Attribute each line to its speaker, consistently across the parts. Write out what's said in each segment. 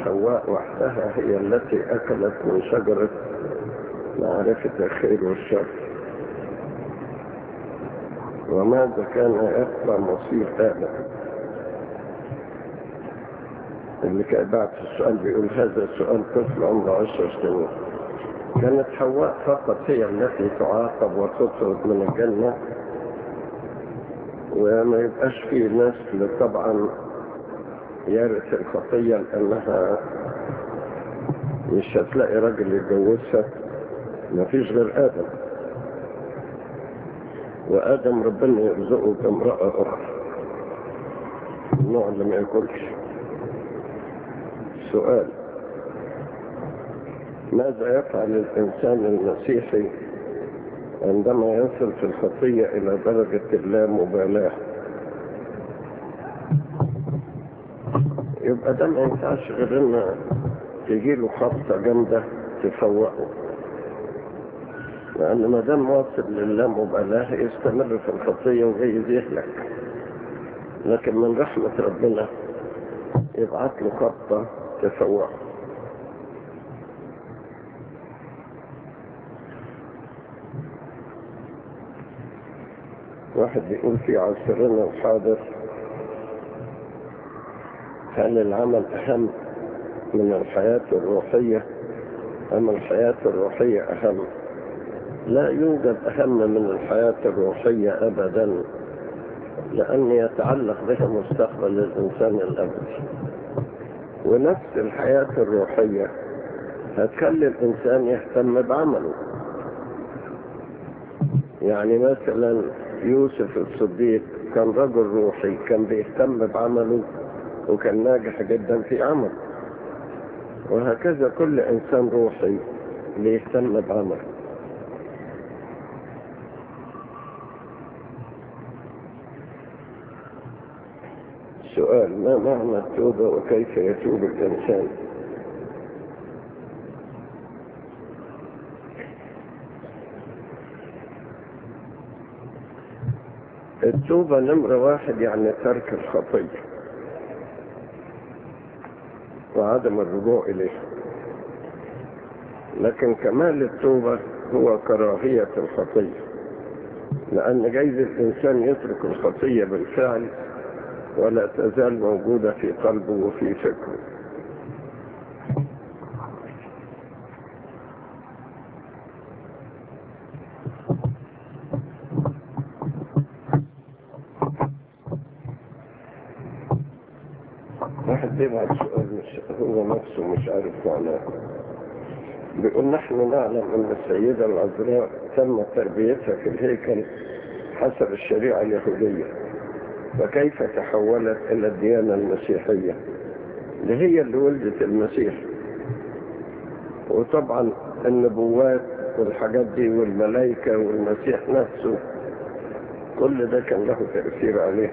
Speaker 1: حواء وحدها هي التي أكلت من شجرة معرفة الخير والشر وماذا كان يبقى مصير آدم اللي كان بعد السؤال بيقول هذا سؤال طفل عمره عشر سنين كانت حواء فقط هي التي تعاقب وتطرد من الجنة وما يبقاش فيه نسل طبعا يرث الخطية لأنها مش هتلاقي راجل يتجوزها مفيش غير آدم وآدم ربنا يرزقه بامرأة أخرى النوع اللي ما ياكلش سؤال ماذا يفعل الإنسان المسيحي عندما يصل في الخطية إلى درجة اللامبالاة يبقى ده ما ينفعش غير ان تجيله خبطة جامدة تفوقه لأن ما دام واصل للامبالاة يستمر في الخطية وجايز يهلك لكن من رحمة ربنا يبعت له خبطة تفوقه واحد بيقول في عصرنا الحاضر هل العمل أهم من الحياة الروحية أم الحياة الروحية أهم لا يوجد أهم من الحياة الروحية أبدا لأن يتعلق بها مستقبل الإنسان الأبدي ونفس الحياة الروحية هتخلي الإنسان يهتم بعمله يعني مثلا يوسف الصديق كان رجل روحي كان بيهتم بعمله وكان ناجح جدا في عمله وهكذا كل انسان روحي بيهتم بعمله سؤال ما معنى التوبة وكيف يتوب الإنسان التوبة نمرة واحد يعني ترك الخطية وعدم الرجوع إليه لكن كمال التوبة هو كراهية الخطية لأن جايز الإنسان يترك الخطية بالفعل ولا تزال موجودة في قلبه وفي فكره واحد بيبعت سؤال مش هو نفسه مش عارف معناه بيقول نحن نعلم ان السيدة العذراء تم تربيتها في الهيكل حسب الشريعة اليهودية فكيف تحولت الى الديانة المسيحية اللي هي اللي ولدت المسيح وطبعا النبوات والحاجات دي والملائكة والمسيح نفسه كل ده كان له تأثير عليه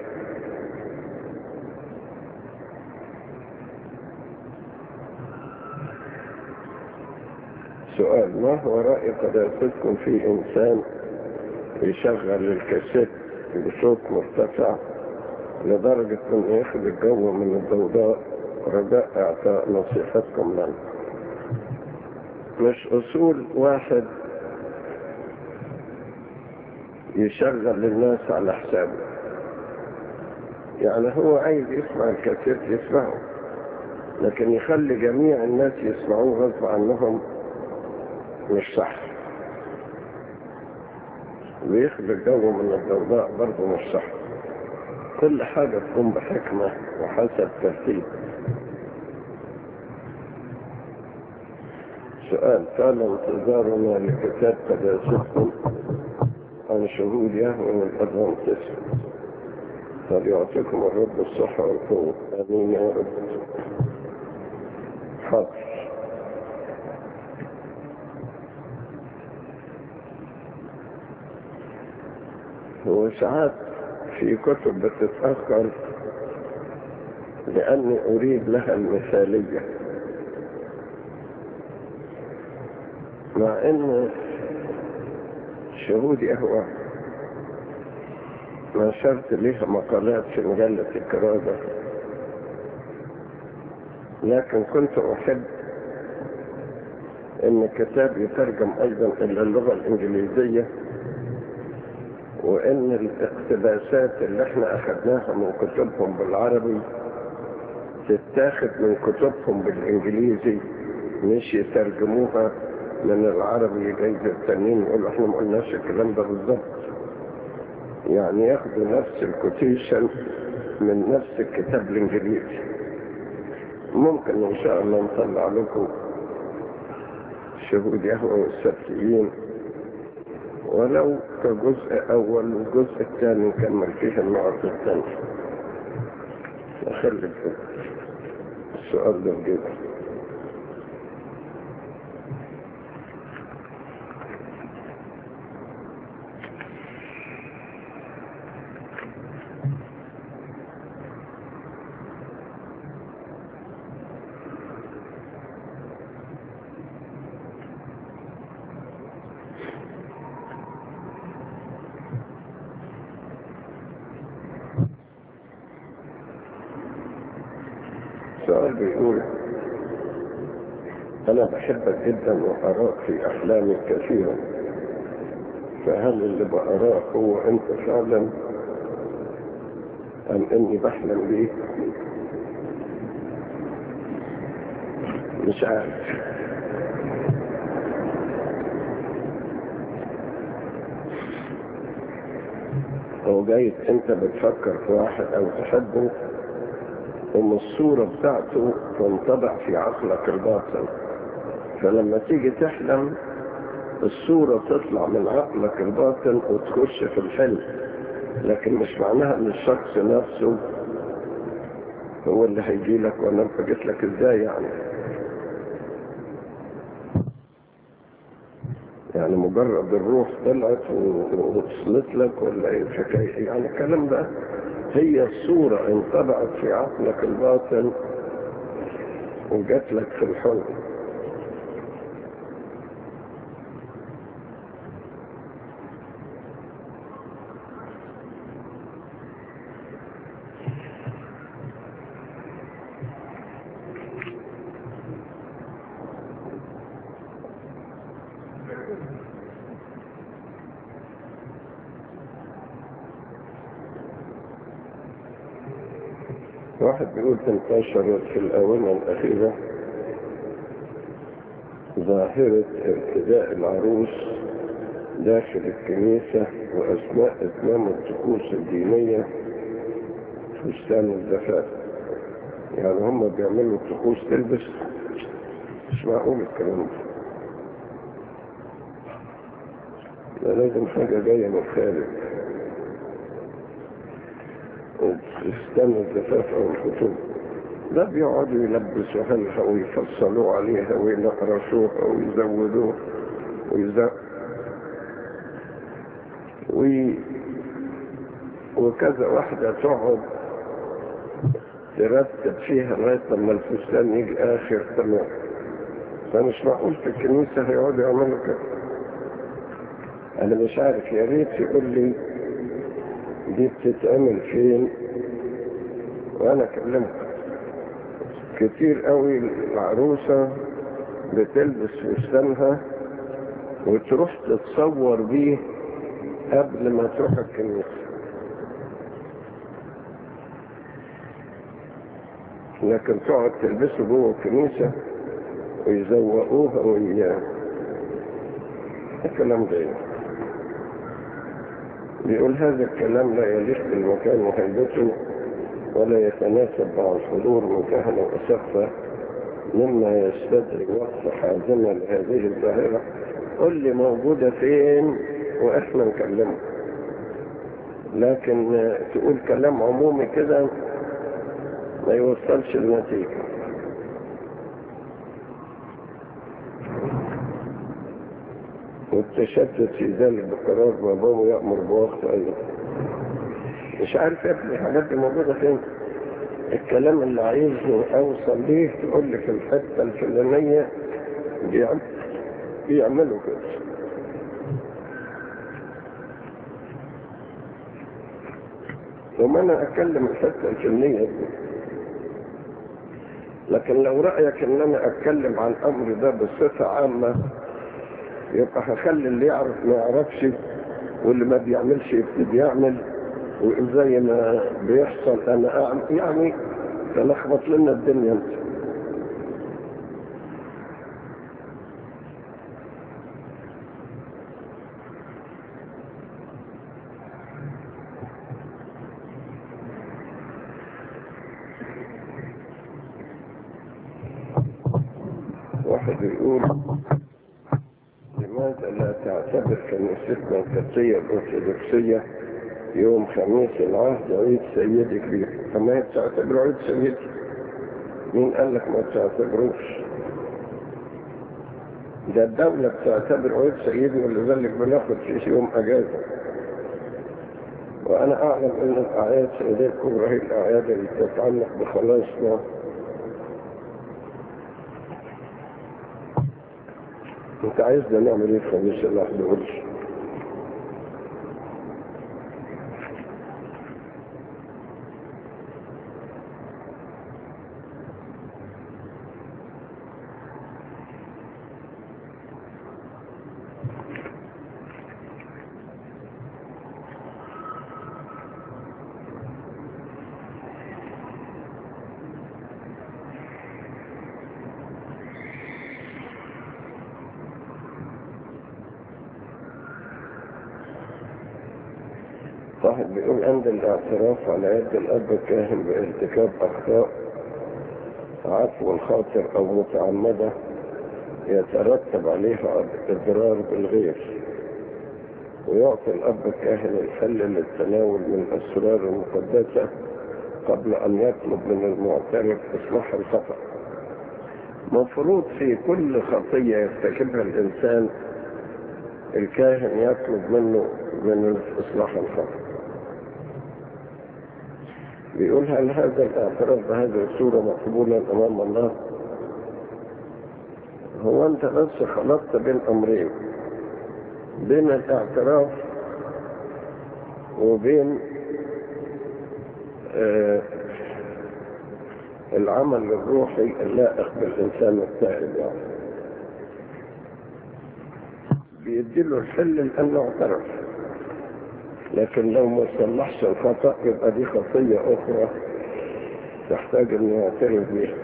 Speaker 1: سؤال ما هو رأي قداستكم في إنسان يشغل الكاسيت بصوت مرتفع لدرجة أن ياخد الجو من الضوضاء رجاء إعطاء نصيحتكم لنا مش أصول واحد يشغل الناس على حسابه يعني هو عايز يسمع الكاسيت يسمعه لكن يخلي جميع الناس يسمعوه غصب عنهم مش صح ويخلي الجو من الضوضاء برضه مش صح كل حاجة تكون بحكمة وحسب ترتيب سؤال قال انتظارنا لكتاب قداستكم عن شهود يهوى من الأدفانتس فليعطيكم الرب الصحة والقوة آمين يا رب حاضر وساعات في كتب بتتأخر لأني أريد لها المثالية مع أن شهود يهوى نشرت لها مقالات في مجلة الكرادة لكن كنت أحب أن الكتاب يترجم أيضا إلى اللغة الإنجليزية وأن الاقتباسات اللي احنا أخذناها من كتبهم بالعربي تتاخد من كتبهم بالإنجليزي مش يترجموها من العربي جايز التانيين يقولوا احنا ما قلناش الكلام ده بالظبط يعني ياخدوا نفس الكوتيشن من نفس الكتاب الانجليزي ممكن ان شاء الله نطلع لكم شهود يهوى والسبتيين ولو كجزء اول والجزء الثاني نكمل فيه النقط الثانية اخلي السؤال ده جدا السؤال بيقول أنا بحبك جدا وأراك في أحلامي كثيرا فهل اللي بأراه هو أنت فعلا أم إني بحلم بيك مش عارف هو جايز انت بتفكر في واحد او تحبه ان الصورة بتاعته تنطبع في عقلك الباطن فلما تيجي تحلم الصورة تطلع من عقلك الباطن وتخش في الحلم لكن مش معناها ان الشخص نفسه هو اللي هيجي لك وانا جيت لك ازاي يعني يعني مجرد الروح طلعت ووصلت لك ولا ايه الحكايه يعني الكلام ده هي الصورة انطبعت في عقلك الباطن وجات لك في الحلم واحد بيقول انتشرت في الآونة الأخيرة ظاهرة ارتداء العروس داخل الكنيسة وأثناء إتمام الطقوس الدينية فستان الزفاف يعني هم بيعملوا الطقوس تلبس مش معقول الكلام ده ده لازم حاجة جاية من الخارج فستان الزفاف او الخطوب ده بيقعدوا يلبسوا هلها ويفصلوا عليها وينقرشوها ويزودوها ويزق وي... وكذا واحدة تقعد ترتب فيها لغاية لما الفستان يجي آخر تمام فمش معقول في الكنيسة هيقعدوا يعملوا كده أنا مش عارف يا ريت يقول لي دي بتتعمل فين وانا اكلمك كتير قوي العروسة بتلبس فستانها وتروح تتصور بيه قبل ما تروح الكنيسة لكن تقعد تلبسه جوه الكنيسة ويزوقوها وياه الكلام ده بيقول هذا الكلام لا يليق بالمكان وهيبته ولا يتناسب مع الحضور من كهنة وأسفة مما يستدعي وقت حازمة لهذه الظاهرة قل لي موجودة فين وإحنا نكلمه لكن تقول كلام عمومي كده ما يوصلش النتيجة والتشتت في ذلك بقرار باباه يأمر بوقت أيضا مش عارف يا ابني الحاجات دي موجودة فين الكلام اللي عايزه اوصل ليه تقول لي في الحتة الفلانية بيعمل بيعملوا كده وما انا اتكلم الحتة الفلانية دي لكن لو رأيك ان انا اتكلم عن الامر ده بصفة عامة يبقى هخلي اللي يعرف ما يعرفش واللي ما بيعملش يبتدي يعمل وزي ما بيحصل انا اعمل يعني تلخبط لنا الدنيا انت واحد يقول لماذا لا تعتبر كنيستنا القبطية الأرثوذكسية يوم خميس العهد عيد سيدي كبير فما هي بتعتبره عيد سيدي مين قال لك ما تعتبروش ده الدولة بتعتبر عيد سيدي ولذلك بناخد فيه يوم أجازة وأنا أعلم أن الأعياد سيدي الكبرى هي الأعياد اللي تتعلق بخلاصنا انت عايزنا نعمل ايه في خميس الواحد قولش واحد بيقول عند الاعتراف على يد الأب الكاهن بارتكاب أخطاء عفو الخاطر أو متعمدة يترتب عليها إضرار بالغير ويعطي الأب الكاهن الحل للتناول من الأسرار المقدسة قبل أن يطلب من المعترف إصلاح الخطأ مفروض في كل خطية يرتكبها الإنسان الكاهن يطلب منه من إصلاح الخطأ بيقول هل هذا الاعتراف بهذه الصورة مقبولا أمام الله هو أنت بس خلطت بين أمرين بين الاعتراف وبين آه العمل الروحي اللائق بالإنسان التائب يعني بيديله الحل لأنه اعترف لكن لو ما صلحش الخطأ يبقى دي خطية أخرى تحتاج أن يعترف بها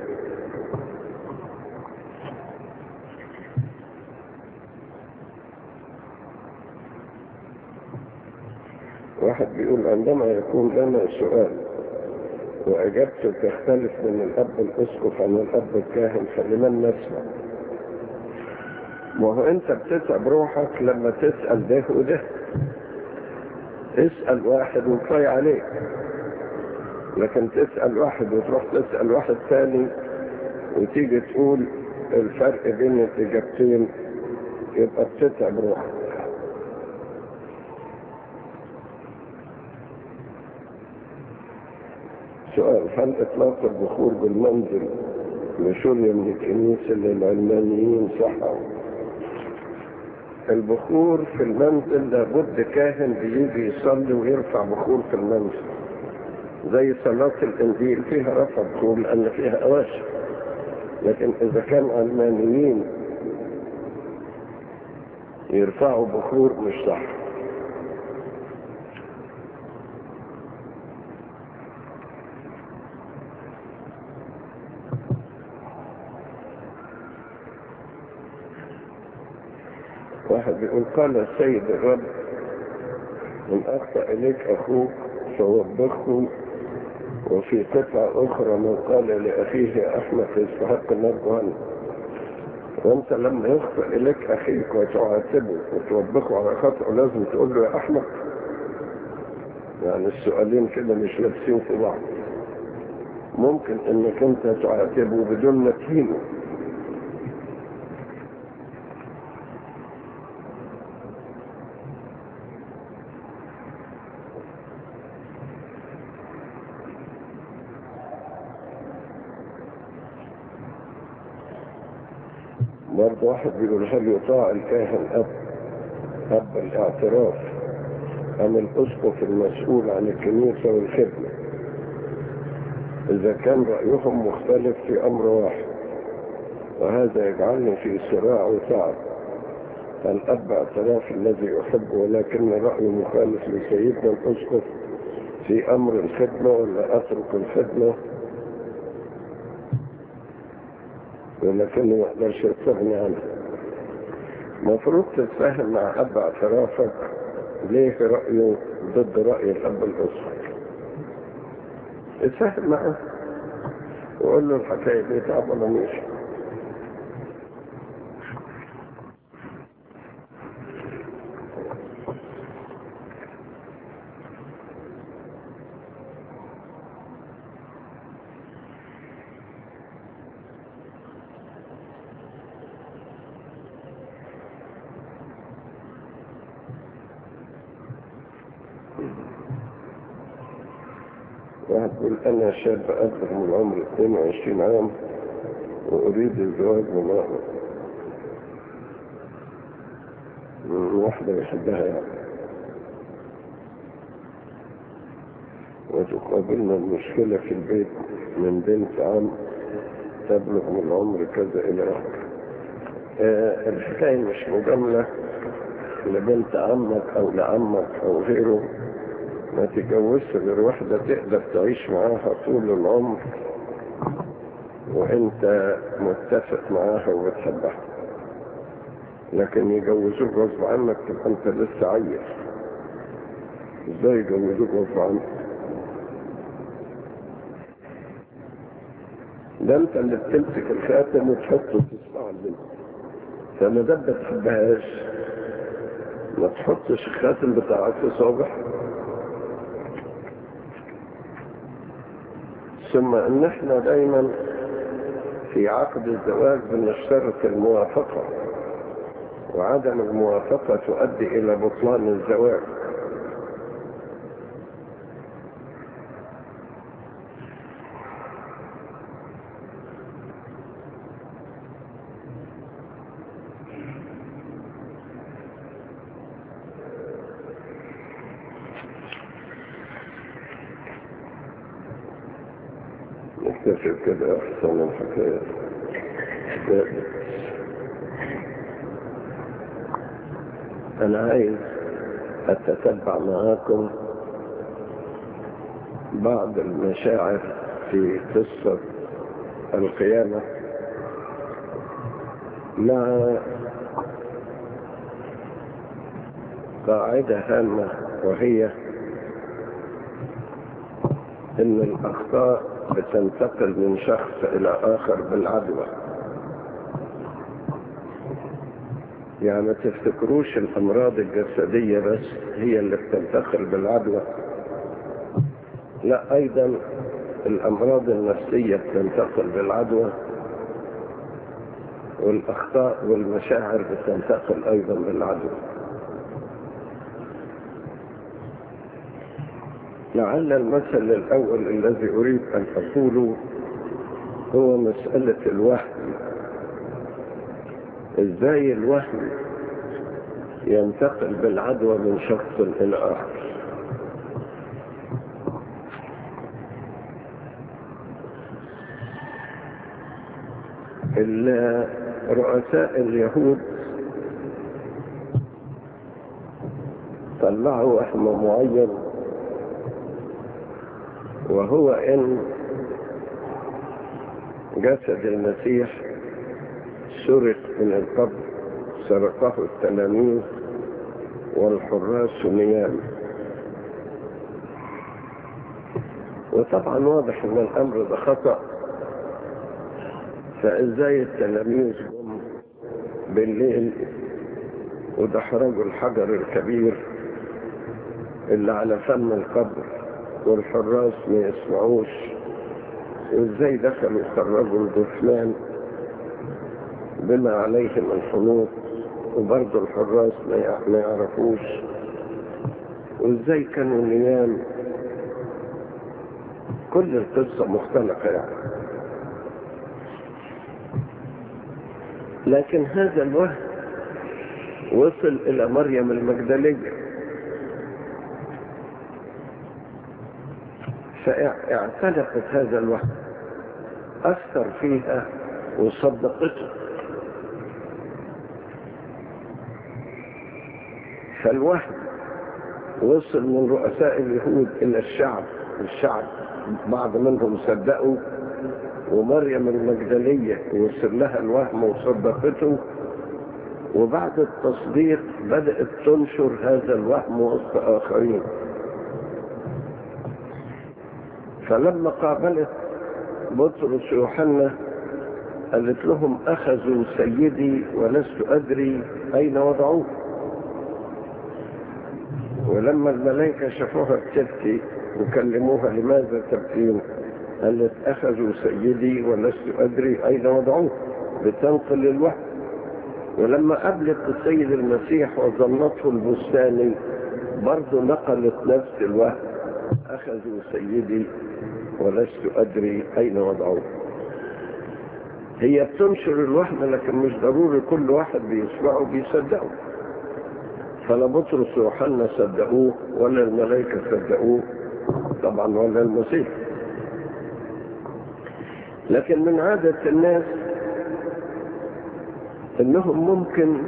Speaker 1: واحد بيقول عندما يكون لنا سؤال وإجابته تختلف من الأب الأسقف عن الأب الكاهن فلمن نسمع ما هو أنت بتتعب روحك لما تسأل ده وده اسأل واحد وكفاية عليك لكن تسأل واحد وتروح تسأل واحد ثاني وتيجي تقول الفرق بين الإجابتين يبقى بتتعب روحك سؤال هل إطلاق البخور بالمنزل مشورية من الكنيسة للعلمانيين صح البخور في المنزل لابد كاهن بيجي يصلي ويرفع بخور في المنزل زي صلاة الإنجيل فيها رفع بخور لأن فيها أواشر لكن إذا كان علمانيين يرفعوا بخور مش صح واحد بيقول قال السيد الرب إن أخطأ إليك أخوك فوبخه وفي قطعة أخرى من قال لأخيه يا أحمد يستحق النار جهنم وأنت لما يخطئ إليك أخيك وتعاتبه وتوبخه على خطأه لازم تقول له يا أحمد يعني السؤالين كده مش لابسين في بعض ممكن انك انت تعاتبه بدون ما تهينه برضه واحد بيقول هل يطاع الكاهن أب أب الاعتراف أم الأسقف المسؤول عن الكنيسة والخدمة إذا كان رأيهم مختلف في أمر واحد وهذا يجعلني في صراع وتعب الأب اعتراف الذي أحبه ولكن رأيه مخالف لسيدنا الأسقف في أمر الخدمة ولا أترك الخدمة ولكنه ما أقدرش يستغني عنها المفروض تتفاهم مع أب اعترافك ليه رأيه ضد رأي الأب الأسقف اتفاهم معه وقول له الحكاية دي تعبنا ماشي واحد يقول أنا شاب أكبر من عمر 22 عام وأريد الزواج من من واحدة يحبها يعني وتقابلنا المشكلة في البيت من بنت عم تبلغ من العمر كذا إلى آخره آه الحكاية مش مجاملة لبنت عمك أو لعمك أو غيره ما تتجوزش غير واحدة تقدر تعيش معاها طول العمر وانت متفق معاها وبتحبها لكن يجوزوك غصب عنك تبقى انت لسه عيل ازاي يجوزوك غصب عنك ده انت اللي بتمسك الخاتم وتحطه تسمع البنت فما ده بتحبهاش ما تحطش الخاتم بتاعك في صابح ثم ان احنا دايما في عقد الزواج بنشترط الموافقة وعدم الموافقة تؤدي الى بطلان الزواج نكتفي كده احسن الحكاية انا عايز اتتبع معاكم بعض المشاعر في قصة القيامة مع قاعدة هامة وهي ان الاخطاء بتنتقل من شخص الى اخر بالعدوى يعني ما تفتكروش الامراض الجسدية بس هي اللي بتنتقل بالعدوى لا ايضا الامراض النفسية بتنتقل بالعدوى والاخطاء والمشاعر بتنتقل ايضا بالعدوى لعل المثل الأول الذي أريد أن أقوله هو مسألة الوهم إزاي الوهم ينتقل بالعدوى من شخص إلى آخر رؤساء اليهود طلعوا وهم معين وهو ان جسد المسيح سرق من القبر سرقه التلاميذ والحراس نيام وطبعا واضح ان الامر ده خطأ فازاي التلاميذ جم بالليل ودحرجوا الحجر الكبير اللي على فم القبر والحراس ما يسمعوش وازاي دخلوا خرجوا الجثمان بما عليهم الحنوط وبرضه الحراس ما يعرفوش وازاي كانوا نيام كل القصة مختلفة يعني لكن هذا الوهم وصل إلى مريم المجدلية فاعتنقت هذا الوهم أثر فيها وصدقته فالوهم وصل من رؤساء اليهود إلى الشعب الشعب بعض منهم صدقوا ومريم المجدلية وصل لها الوهم وصدقته وبعد التصديق بدأت تنشر هذا الوهم وسط آخرين فلما قابلت بطرس ويوحنا قالت لهم أخذوا سيدي ولست أدري أين وضعوه ولما الملائكة شافوها بتبكي وكلموها لماذا تبكين قالت أخذوا سيدي ولست أدري أين وضعوه بتنقل الوحي ولما قابلت السيد المسيح وظنته البستاني برضه نقلت نفس الوهم أخذوا سيدي ولست أدري أين وضعوه هي بتنشر الوهم لكن مش ضروري كل واحد بيسمعه بيصدقه فلا بطرس ويوحنا صدقوه ولا الملائكة صدقوه طبعا ولا المسيح لكن من عادة الناس انهم ممكن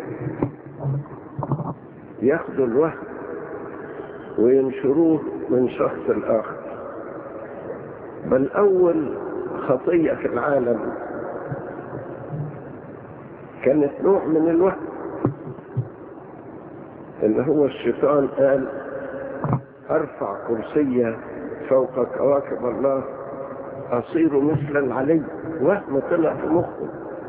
Speaker 1: ياخدوا الوهم وينشروه من شخص الآخر بل أول خطية في العالم كانت نوع من الوهم ان هو الشيطان قال ارفع كرسية فوق كواكب الله اصير مثل العلي وهم طلع في مخه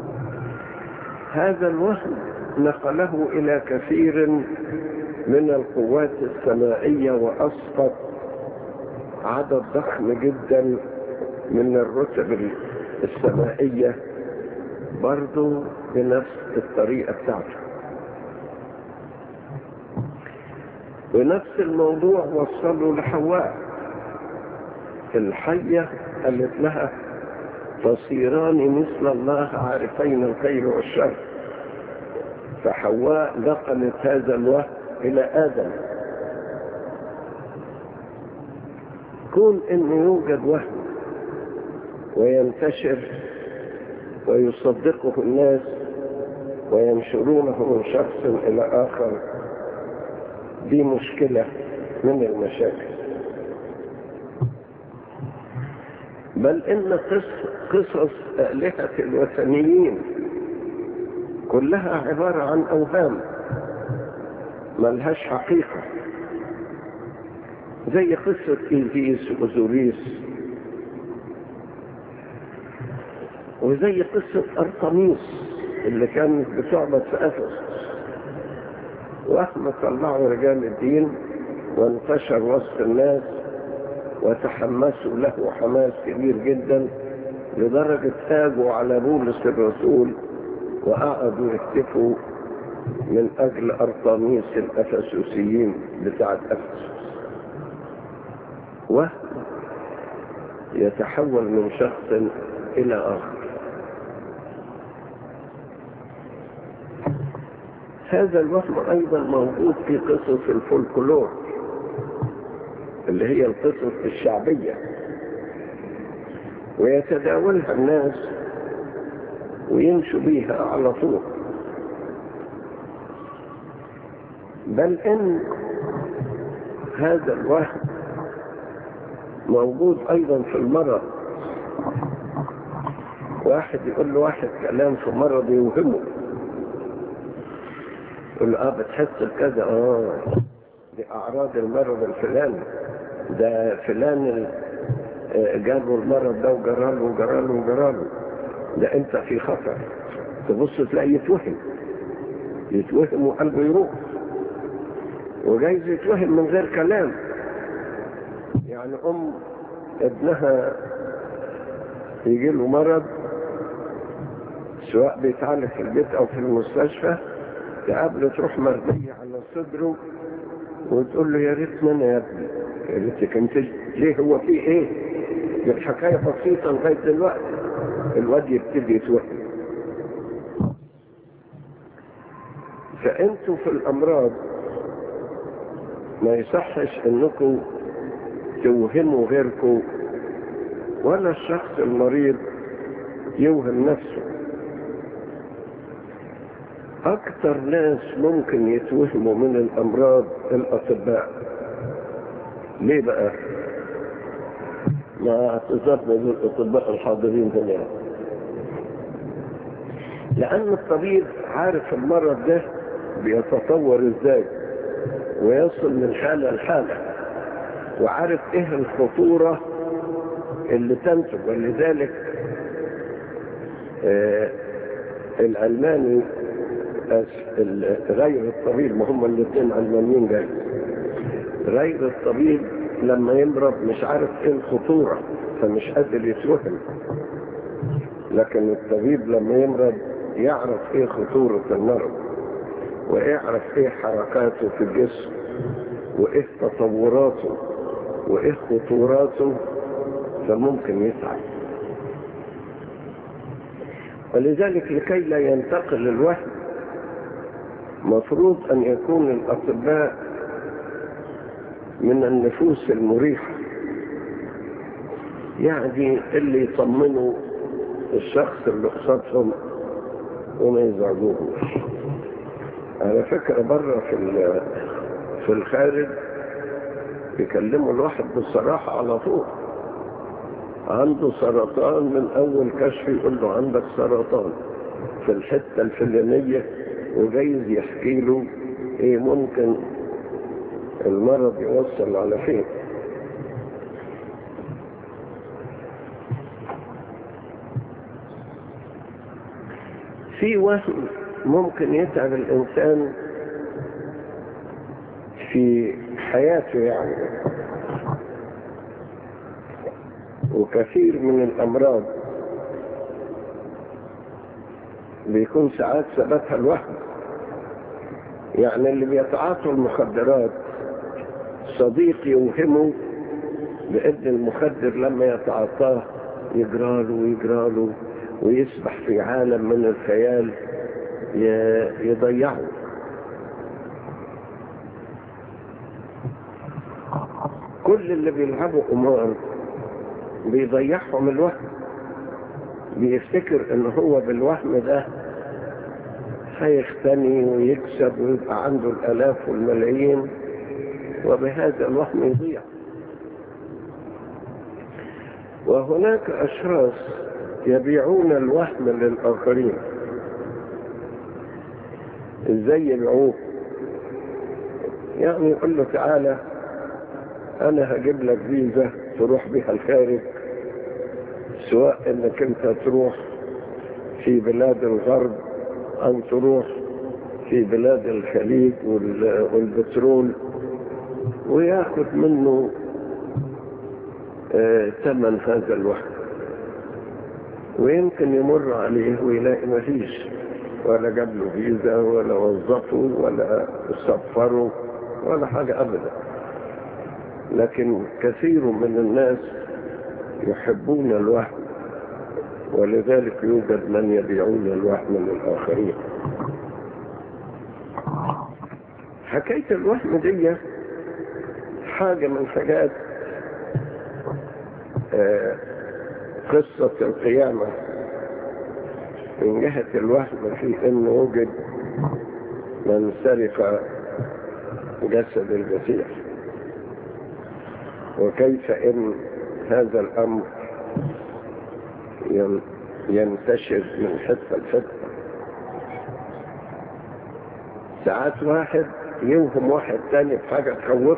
Speaker 1: هذا الوهم نقله الى كثير من القوات السمائية واسقط عدد ضخم جدا من الرتب السمائية برضو بنفس الطريقة بتاعته ونفس الموضوع وصلوا لحواء الحية قالت لها تصيران مثل الله عارفين الخير والشر فحواء نقلت هذا الوهم إلى آدم كون أن يوجد وهم وينتشر ويصدقه الناس وينشرونه من شخص إلى آخر دي مشكلة من المشاكل بل إن قصص آلهة الوثنيين كلها عبارة عن أوهام ملهاش حقيقة زي قصة إيزيس وزوريس وزي قصة أرطميس اللي كانت بتعبد في أفسس وهم طلعوا رجال الدين وانتشر وسط الناس وتحمسوا له حماس كبير جدا لدرجة هاجوا على بولس الرسول وقعدوا يهتفوا من أجل أرطميس الأفسوسيين بتاعة أفسس وهم يتحول من شخص إلى آخر هذا الوهم أيضا موجود في قصص الفولكلور اللي هي القصص الشعبية ويتداولها الناس ويمشوا بيها على طول بل ان هذا الوهم موجود ايضا في المرض واحد يقول له واحد كلام في مرض يوهمه يقول له اه بتحس بكذا اه دي اعراض المرض الفلاني ده فلان جاله المرض ده وجراله وجراله وجراله ده انت في خطر تبص تلاقي يتوهم يتوهم وقلبه يروح وجايز يتوهم من غير كلام يعني ام ابنها يجي له مرض سواء بيتعالج في البيت او في المستشفى تقابله تروح مرمية على صدره وتقول له يا ريت انا يا ابني يا ريتك انت ليه هو في ايه؟ دي الحكايه بسيطه لغايه دلوقتي الواد يبتدي يتوهم فانتوا في الامراض ما يصحش انكم توهموا غيركم ولا الشخص المريض يوهم نفسه اكتر ناس ممكن يتوهموا من الامراض الاطباء ليه بقى مع اعتذارنا للاطباء الحاضرين هنا لان الطبيب عارف المرض ده بيتطور ازاي ويصل من حالة لحالة وعارف ايه الخطورة اللي تنتج ولذلك آه العلماني غير الطبيب ما هم الاثنين علمانيين جاي غير الطبيب لما يمرض مش عارف ايه الخطورة فمش قادر يتوهم لكن الطبيب لما يمرض يعرف ايه خطورة المرض ويعرف ايه حركاته في الجسم وايه تطوراته وايه خطوراته فممكن يسعى ولذلك لكي لا ينتقل الوهم مفروض ان يكون الاطباء من النفوس المريحة يعني اللي يطمنوا الشخص اللي قصادهم وما يزعجوهوش على فكرة بره في في الخارج يكلموا الواحد بصراحة على طول عنده سرطان من أول كشف يقول له عندك سرطان في الحتة الفلانية وجايز يحكي له ايه ممكن المرض يوصل على فين في وهم ممكن يتعب الإنسان في حياته يعني وكثير من الأمراض بيكون ساعات سببها الوهم يعني اللي بيتعاطوا المخدرات صديق يوهمه بأن المخدر لما يتعاطاه يجراله ويجراله ويسبح في عالم من الخيال يضيعه كل اللي بيلعبوا قمار بيضيعهم الوهم بيفتكر ان هو بالوهم ده هيختني ويكسب ويبقى عنده الالاف والملايين وبهذا الوهم يضيع وهناك اشخاص يبيعون الوهم للاخرين ازاي يبيعوه يعني يقول له تعالى انا هجيب لك فيزا تروح بها الخارج سواء انك انت تروح في بلاد الغرب او تروح في بلاد الخليج والبترول وياخد منه آه ثمن هذا الوهم ويمكن يمر عليه ويلاقي ما فيش ولا جاب له فيزا ولا وظفه ولا سفره ولا حاجة أبدا لكن كثير من الناس يحبون الوهم ولذلك يوجد من يبيعون الوهم للآخرين حكاية الوهم دي حاجة من حاجات آه قصة القيامة من جهة الوهم في انه وجد من سرق جسد المسيح وكيف ان هذا الامر ينتشر من حتة لحتة ساعات واحد يوهم واحد تاني بحاجة تخوفه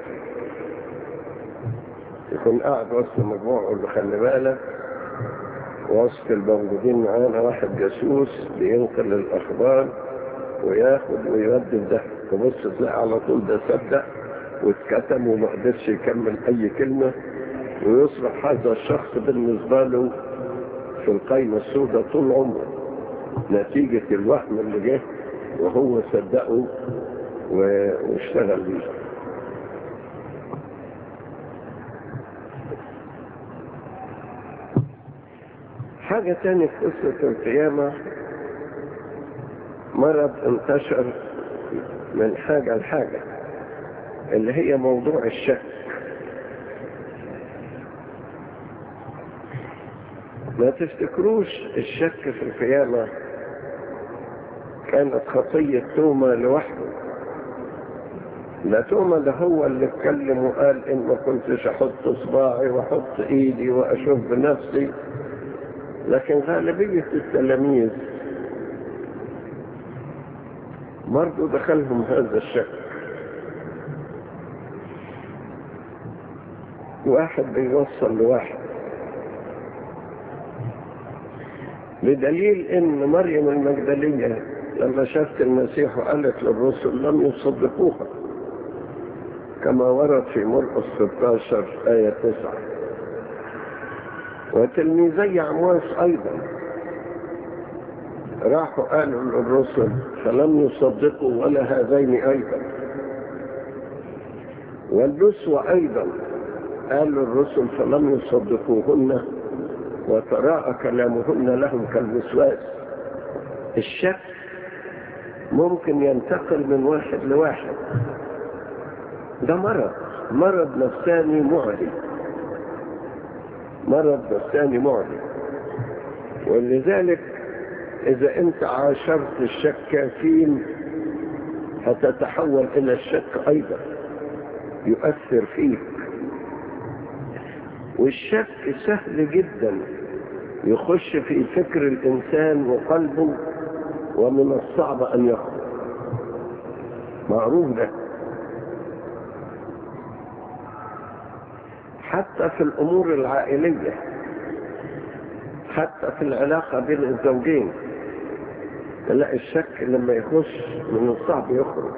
Speaker 1: يكون قاعد وسط مجموعة يقول له خلي بالك وسط الموجودين معانا واحد جاسوس بينقل الأخبار وياخد ويودي ده تبص تلاقي على طول ده صدق واتكتم وما قدرش يكمل أي كلمة ويصبح هذا الشخص بالنسبة له في القايمة السوداء طول عمره نتيجة الوهم اللي جه وهو صدقه واشتغل بيه حاجة تانية في قصة القيامة مرض انتشر من حاجة لحاجة اللي هي موضوع الشك ما تفتكروش الشك في القيامة كانت خطية توما لوحده لا توما ده هو اللي اتكلم وقال ان ما كنتش احط صباعي واحط ايدي واشوف بنفسي لكن غالبية التلاميذ برضو دخلهم هذا الشك واحد بيوصل لواحد بدليل ان مريم المجدلية لما شافت المسيح وقالت للرسل لم يصدقوها كما ورد في مرقس 16 آية 9 وتلميذي عمواس أيضا راحوا قالوا للرسل فلم يصدقوا ولا هذين أيضا والنسوة أيضا قالوا الرسل فلم يصدقوهن وتراءى كلامهن لهم كالوسواس الشك ممكن ينتقل من واحد لواحد ده مرض مرض نفساني معدي مرض نفساني معدي ولذلك إذا أنت عاشرت الشكاكين هتتحول إلى الشك أيضا يؤثر فيك والشك سهل جدا يخش في فكر الإنسان وقلبه ومن الصعب أن يخرج معروف ده حتى في الأمور العائلية حتى في العلاقة بين الزوجين تلاقي الشك لما يخش من الصعب يخرج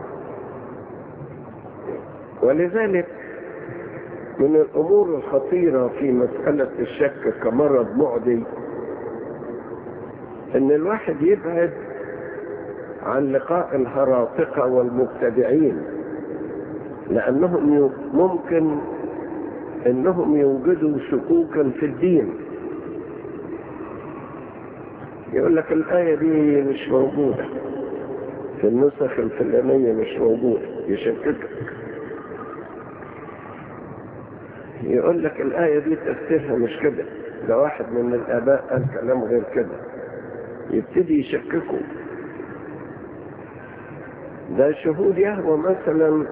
Speaker 1: ولذلك من الأمور الخطيرة في مسألة الشك كمرض معدي ان الواحد يبعد عن لقاء الهراطقة والمبتدعين لأنهم ممكن انهم يوجدوا شكوكا في الدين يقول لك الآية دي مش موجودة في النسخ الفلانية مش موجودة يشككك يقول لك الآية دي تفسيرها مش كده ده واحد من الآباء قال كلام غير كده يبتدي يشككوا ده شهود يهوى مثلا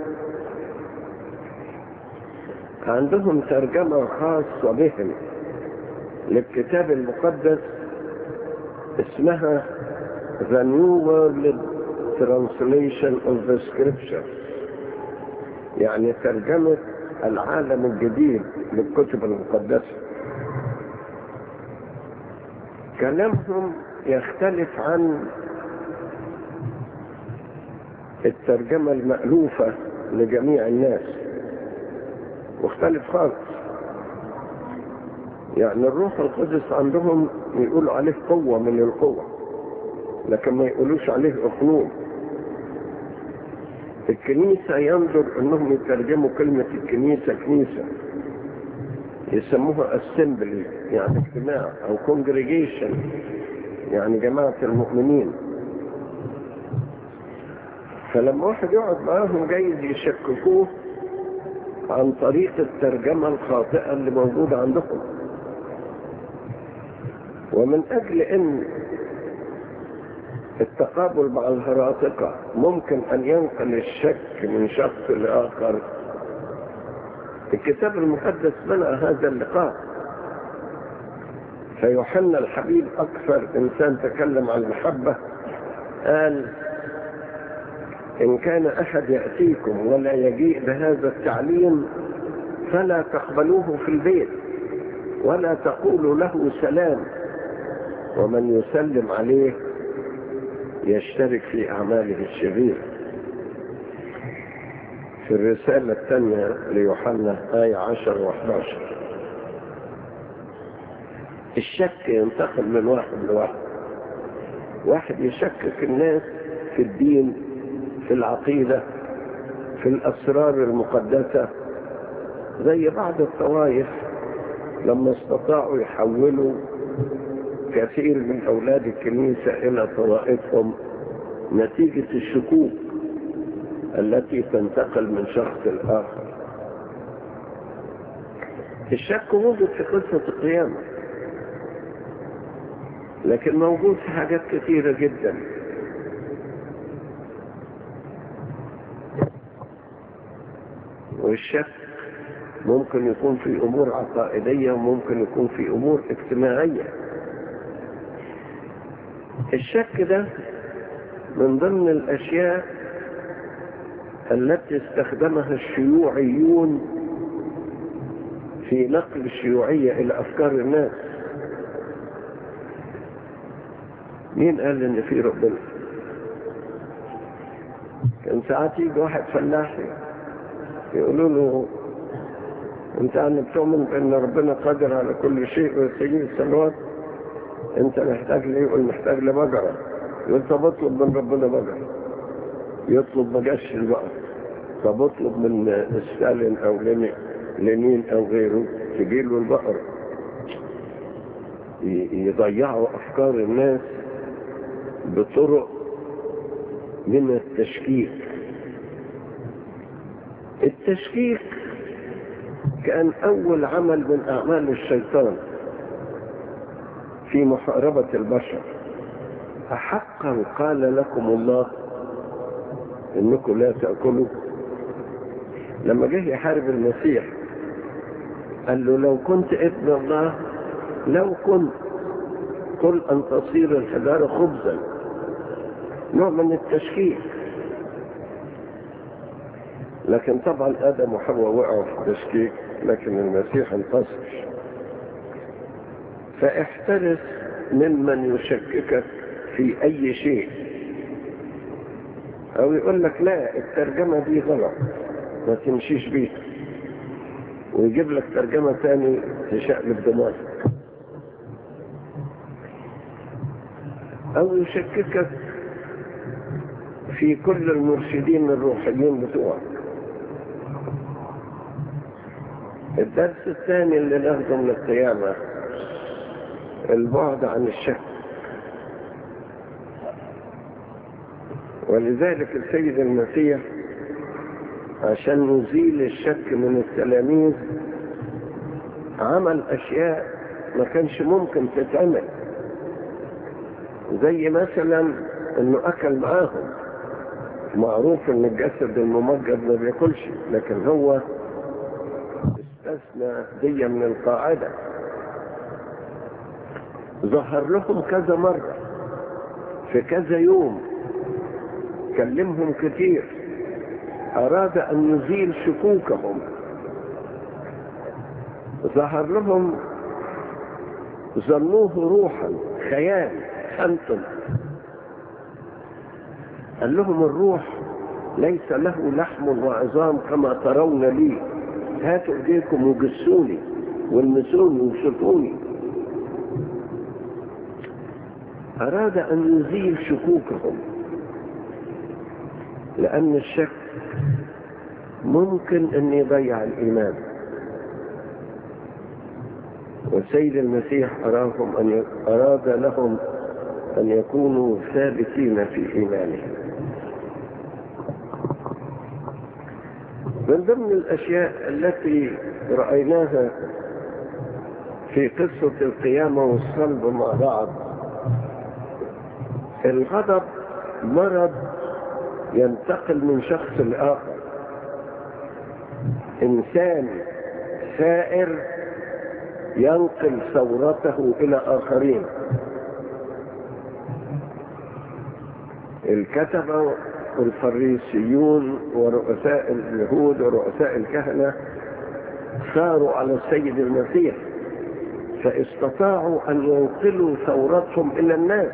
Speaker 1: عندهم ترجمة خاصة بهم للكتاب المقدس اسمها The New World Translation of the Scriptures يعني ترجمة العالم الجديد للكتب المقدسة كلامهم يختلف عن الترجمة المألوفة لجميع الناس مختلف خالص يعني الروح القدس عندهم يقولوا عليه قوة من القوة لكن ما يقولوش عليه أقنوم الكنيسة ينظر انهم يترجموا كلمة الكنيسة كنيسة يسموها assembly يعني اجتماع او congregation يعني جماعة المؤمنين فلما واحد يقعد معاهم جايز يشككوه عن طريق الترجمة الخاطئة اللي موجودة عندكم ومن أجل أن التقابل مع الهراطقة ممكن أن ينقل الشك من شخص لآخر الكتاب المقدس منع هذا اللقاء فيوحنا الحبيب أكثر إنسان تكلم عن المحبة قال إن كان أحد يأتيكم ولا يجيء بهذا التعليم فلا تقبلوه في البيت ولا تقولوا له سلام ومن يسلم عليه يشترك في أعماله الشريرة في الرسالة الثانية ليوحنا آية 10 و11 الشك ينتقل من واحد لواحد واحد يشكك الناس في الدين في العقيدة في الأسرار المقدسة زي بعض الطوائف لما استطاعوا يحولوا كثير من أولاد الكنيسة إلى طوائفهم نتيجة الشكوك التي تنتقل من شخص لآخر الشك وجد في قصة القيامة لكن موجود في حاجات كثيرة جدا والشك ممكن يكون في امور عقائدية وممكن يكون في امور اجتماعية الشك ده من ضمن الاشياء التي استخدمها الشيوعيون في نقل الشيوعية الى افكار الناس مين قال ان في ربنا كان ساعات يجي واحد فلاحي يقولوا له انت يعني بتؤمن بان ربنا قادر على كل شيء ويستجيب السماوات انت محتاج ليه يقول محتاج لبقرة يقول طب اطلب من ربنا بقرة يطلب مجش البقر طب اطلب من ستالين او لينين او غيره تجيله البقر يضيعوا افكار الناس بطرق من التشكيك التشكيك كان اول عمل من اعمال الشيطان في محاربة البشر أحقا قال لكم الله انكم لا تأكلوا لما جه يحارب المسيح قال له لو كنت ابن الله لو كنت قل ان تصير الحجارة خبزا نوع من التشكيك لكن طبعا ادم وحواء وقعوا في التشكيك لكن المسيح انتصر فاحترس ممن يشككك في اي شيء او يقول لك لا الترجمة دي غلط ما تمشيش بيها ويجيب لك ترجمة تاني تشقلب دماغك او يشككك في كل المرشدين الروحيين بتوعك الدرس الثاني اللي ناخده من القيامة البعد عن الشك ولذلك السيد المسيح عشان يزيل الشك من التلاميذ عمل اشياء ما كانش ممكن تتعمل زي مثلا انه اكل معاهم معروف ان الجسد الممجد ما بياكلش لكن هو استثنى دي من القاعدة ظهر لهم كذا مرة في كذا يوم كلمهم كتير أراد أن يزيل شكوكهم ظهر لهم ظنوه روحا خيال أنتم قال لهم الروح ليس له لحم وعظام كما ترون لي هاتوا ايديكم وجسوني والمسوني وشوفوني أراد أن يزيل شكوكهم لأن الشك ممكن أن يضيع الإيمان والسيد المسيح أراهم أن أراد لهم أن يكونوا ثابتين في إيمانهم من ضمن الأشياء التي رأيناها في قصة القيامة والصلب مع بعض الغضب مرض ينتقل من شخص لآخر إنسان سائر ينقل ثورته إلى آخرين الكتبة والفريسيون ورؤساء اليهود ورؤساء الكهنة ساروا على السيد المسيح فاستطاعوا أن ينقلوا ثورتهم إلى الناس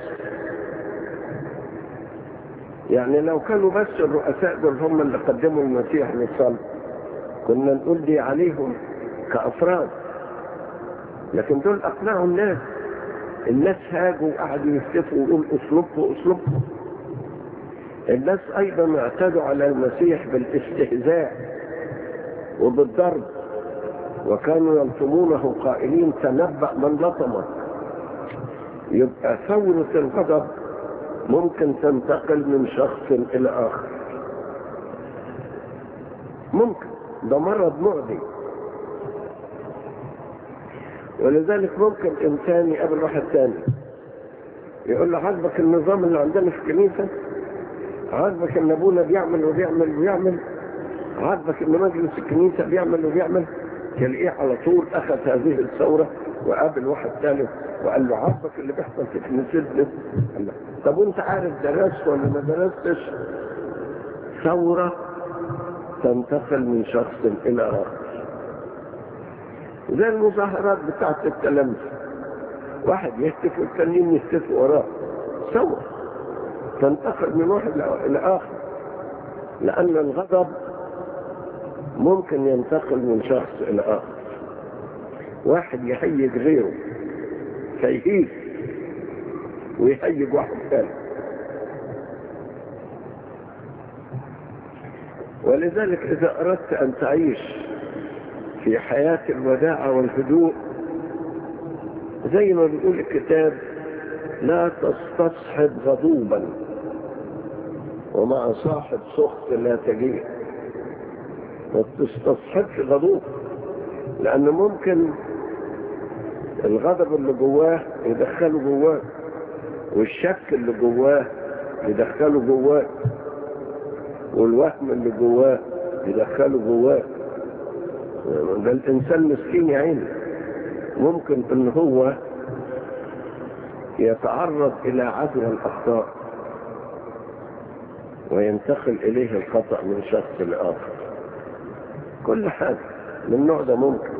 Speaker 1: يعني لو كانوا بس الرؤساء دول هم اللي قدموا المسيح للصلب كنا نقول دي عليهم كأفراد لكن دول أقنعوا الناس الناس هاجوا وقعدوا يفتفوا ويقول اصلبوا اصلبوا الناس ايضا اعتدوا على المسيح بالاستهزاء وبالضرب وكانوا يلطمونه قائلين تنبأ من لطمك يبقى ثورة الغضب ممكن تنتقل من شخص الى اخر ممكن ده مرض معدي ولذلك ممكن انسان يقابل واحد تاني يقول له عاجبك النظام اللي عندنا في الكنيسة عاجبك ان ابونا بيعمل وبيعمل وبيعمل عاجبك ان مجلس الكنيسة بيعمل وبيعمل تلاقيه على طول اخذ هذه الثورة وقابل واحد ثالث وقال له عاجبك اللي بيحصل في كنيستنا قال له طب وانت عارف درست ولا ما درستش ثورة تنتقل من شخص الى اخر زي المظاهرات بتاعت التلامذة واحد يهتف والتانيين يهتفوا وراه ثورة تنتقل من واحد الى اخر لان الغضب ممكن ينتقل من شخص الى اخر واحد يهيج غيره فيهيج ويهيج واحد ثاني ولذلك اذا اردت ان تعيش في حياة الوداعة والهدوء زي ما بيقول الكتاب لا تستصحب غضوبا ومع صاحب سخط لا تجيء ما تستصحبش غضوب لأن ممكن الغضب اللي جواه يدخله جواه والشك اللي جواه يدخله جواه والوهم اللي جواه يدخله جواه ده الإنسان مسكين يا عيني ممكن ان هو يتعرض الى عدوى الاخطاء وينتقل اليه الخطأ من شخص لاخر كل حاجة من النوع ده ممكن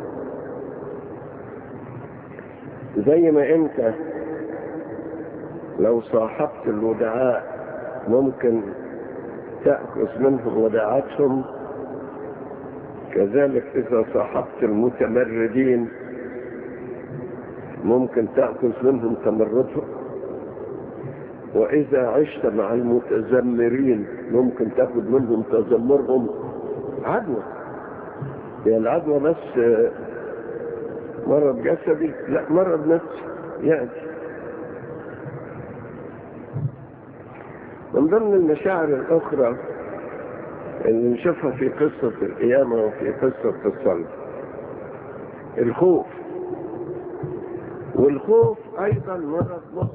Speaker 1: زي ما انت لو صاحبت الودعاء ممكن تأخذ منهم وداعاتهم كذلك إذا صاحبت المتمردين ممكن تأخذ منهم تمردهم وإذا عشت مع المتذمرين ممكن تأخذ منهم تذمرهم عدوى هي العدوى بس مرض جسدي لا مرض نفسي يأتي من ضمن المشاعر الأخرى اللي نشوفها في قصة القيامة وفي قصة الصلب الخوف والخوف أيضا مرض مؤذي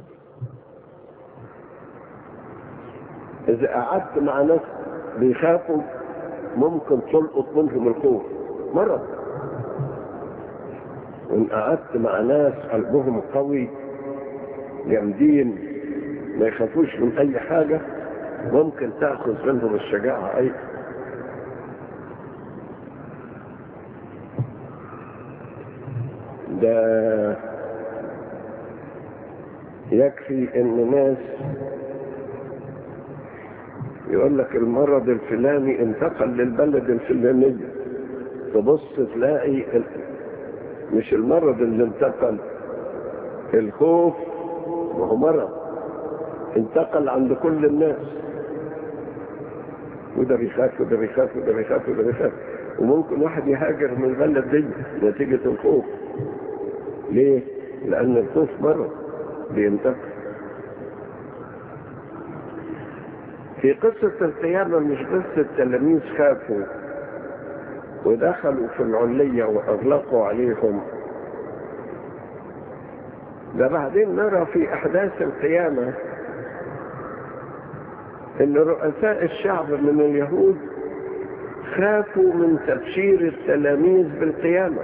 Speaker 1: إذا قعدت مع ناس بيخافوا ممكن تلقط منهم الخوف مرض وإن قعدت مع ناس قلبهم قوي جامدين ما يخافوش من أي حاجة ممكن تأخذ منهم الشجاعة أيضا ده يكفي ان ناس يقول لك المرض الفلاني انتقل للبلد الفلانية تبص تلاقي مش المرض اللي انتقل الخوف وهو مرض انتقل عند كل الناس وده بيخاف وده بيخاف وده بيخاف وده بيخاف وممكن واحد يهاجر من البلد دي نتيجة الخوف ليه؟ لأن الخوف مرض بينتقل في قصة القيامة مش بس التلاميذ خافوا ودخلوا في العلية وأغلقوا عليهم ده بعدين نرى في أحداث القيامة ان رؤساء الشعب من اليهود خافوا من تبشير التلاميذ بالقيامة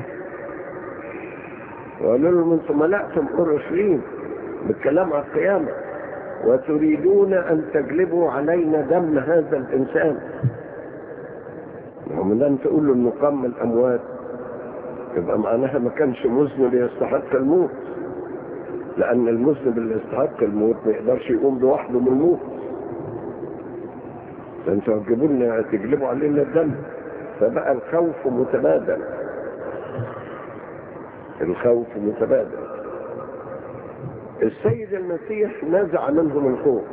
Speaker 1: وقالوا لهم انتم ملأتم اورشليم بالكلام على القيامة وتريدون ان تجلبوا علينا دم هذا الانسان ومن لم تقولوا انه قام الاموات يبقى معناها ما كانش مذنب يستحق الموت لان المذنب اللي يستحق الموت ما يقدرش يقوم لوحده من الموت انتوا هتجيبوا لنا تجلبوا علينا الدم فبقى الخوف متبادل الخوف متبادل السيد المسيح نزع منهم الخوف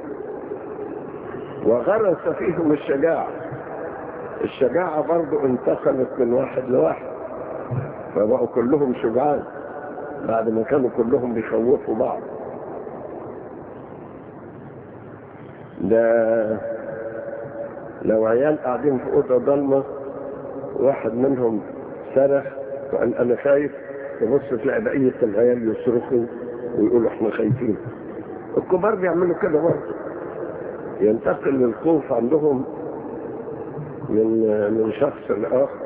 Speaker 1: وغرس فيهم الشجاعة الشجاعة برضو انتقلت من واحد لواحد فبقوا كلهم شجعان بعد ما كانوا كلهم بيخوفوا بعض ده لو عيال قاعدين في اوضه ضلمه واحد منهم صرخ وقال انا خايف تبص تلاقي بقيه العيال يصرخوا ويقولوا احنا خايفين الكبار بيعملوا كده برضه ينتقل الخوف عندهم من من شخص لآخر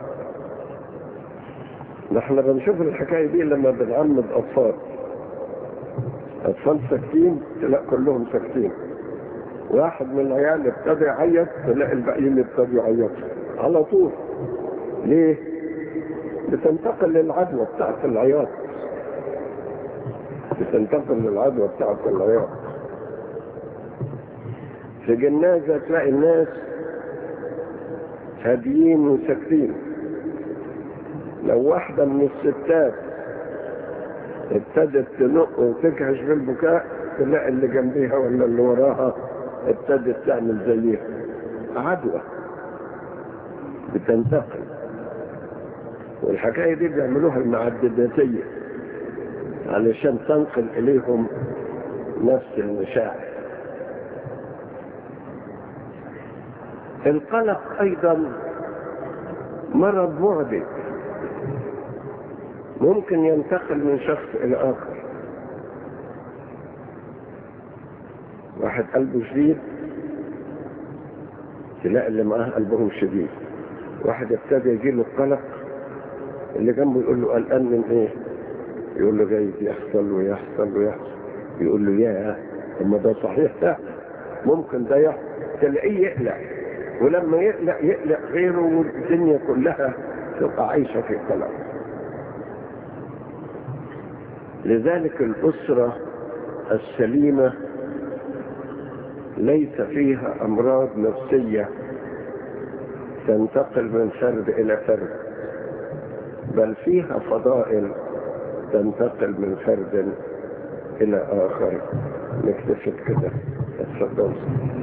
Speaker 1: نحن بنشوف الحكاية دي لما بنعمد أطفال أطفال ساكتين تلاقي كلهم ساكتين واحد من العيال ابتدى يعيط تلاقي الباقيين ابتدوا يعيطوا على طول ليه؟ بتنتقل للعدوى بتاعت العياط بتنتقل للعدوى بتاعت العياط في جنازة تلاقي الناس هاديين وساكتين لو واحدة من الستات ابتدت تنق وتكهش بالبكاء تلاقي اللي جنبيها ولا اللي وراها ابتدت تعمل زيها عدوى بتنتقل والحكاية دي بيعملوها المعدداتية علشان تنقل إليهم نفس المشاعر القلق أيضا مرض معدي ممكن ينتقل من شخص إلى آخر واحد قلبه شديد تلاقي اللي معاه قلبهم شديد واحد ابتدى يجيله القلق اللي جنبه يقول له قلقان من ايه يقول له جاي يحصل ويحصل ويحصل يقول له يا اما ده صحيح ده ممكن ده يحصل تلاقيه يقلق ولما يقلق يقلق غيره والدنيا كلها تبقى عايشه في قلق لذلك الاسره السليمه ليس فيها امراض نفسيه تنتقل من فرد الى فرد بل فيها فضائل تنتقل من فرد الى اخر نكتشف كده اتفضل